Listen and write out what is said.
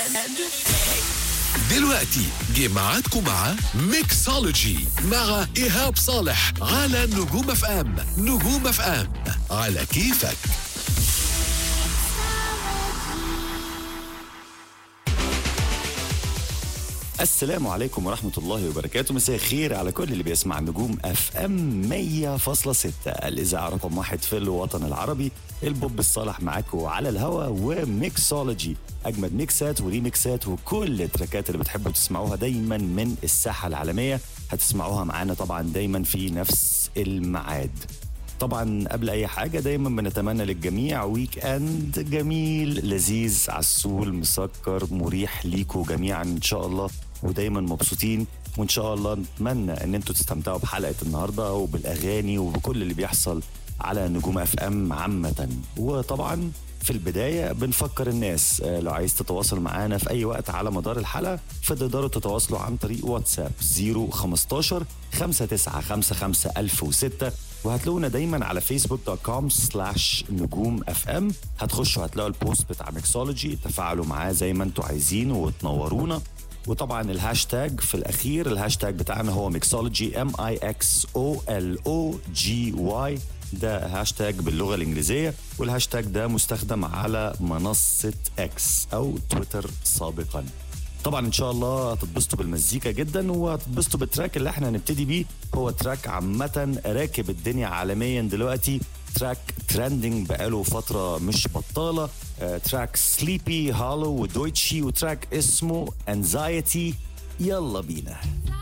دلوقتي جه ميعادكم مع ميكسولوجي مع إيهاب صالح على نجوم اف ام نجوم اف ام على كيفك السلام عليكم ورحمة الله وبركاته مساء الخير على كل اللي بيسمع نجوم اف ام 100.6 الإذاعة رقم واحد في الوطن العربي البوب الصالح معاكم على الهوا وميكسولوجي أجمد ميكسات وريميكسات وكل التراكات اللي بتحبوا تسمعوها دايما من الساحة العالمية هتسمعوها معانا طبعا دايما في نفس الميعاد طبعا قبل اي حاجه دايما بنتمنى للجميع ويك اند جميل لذيذ عسول مسكر مريح ليكوا جميعا ان شاء الله ودايما مبسوطين وان شاء الله نتمنى ان انتوا تستمتعوا بحلقه النهارده وبالاغاني وبكل اللي بيحصل على نجوم اف ام عامه وطبعا في البداية بنفكر الناس آه، لو عايز تتواصل معانا في أي وقت على مدار الحلقة فتقدروا تتواصلوا عن طريق واتساب 015 5955 1006 وهتلاقونا دايما على فيسبوك دوت كوم سلاش نجوم اف ام هتخشوا هتلاقوا البوست بتاع ميكسولوجي تفاعلوا معاه زي ما انتوا عايزين وتنورونا وطبعا الهاشتاج في الاخير الهاشتاج بتاعنا هو ميكسولوجي ام اي اكس او ال او جي واي ده هاشتاج باللغه الانجليزيه والهاشتاج ده مستخدم على منصه اكس او تويتر سابقا طبعا ان شاء الله هتتبسطوا بالمزيكا جدا وهتتبسطوا بالتراك اللي احنا هنبتدي بيه هو تراك عامه راكب الدنيا عالميا دلوقتي تراك ترندنج بقاله فتره مش بطاله آه، تراك سليبي هالو ودويتشي وتراك اسمه انزايتي يلا بينا